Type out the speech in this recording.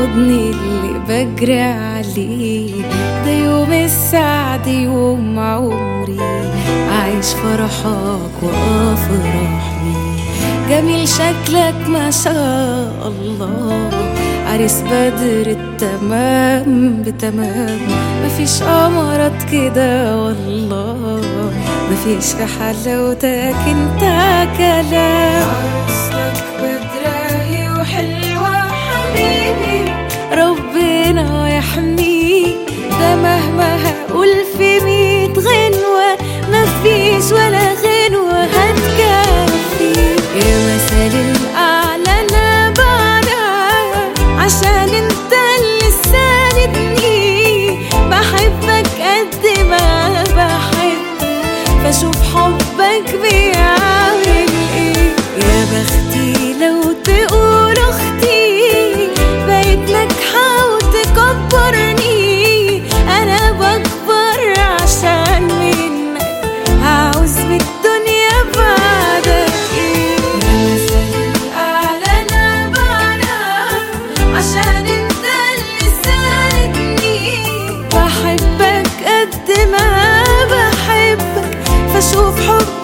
الحضن اللي بجري عليه ده يوم السعد يوم عمري عايش فرحك وافرح بيه جميل شكلك ما شاء الله عريس بدر التمام بتمام مفيش قمرات كده والله مفيش في حلاوتك انت كلام عروستك بدراهي وحلوة حبيبي ربنا يحميك ده مهما هقول في ميت غنوة مفيش ولا غنوة هتكفي يا مثل الأعلى أنا بعدها عشان انت اللي ساندني بحبك قد ما بحب فشوف حبك بيعمل ايه يا بختي لو تقول اختي بقيت ناجحة وتكبرني انا بكبر عشان منك عاوز من الدنيا بعدك ايه يا مثل الاعلى انا بعدها عشان انت اللي ساندني بحبك قد ما بحبك فشوف حبك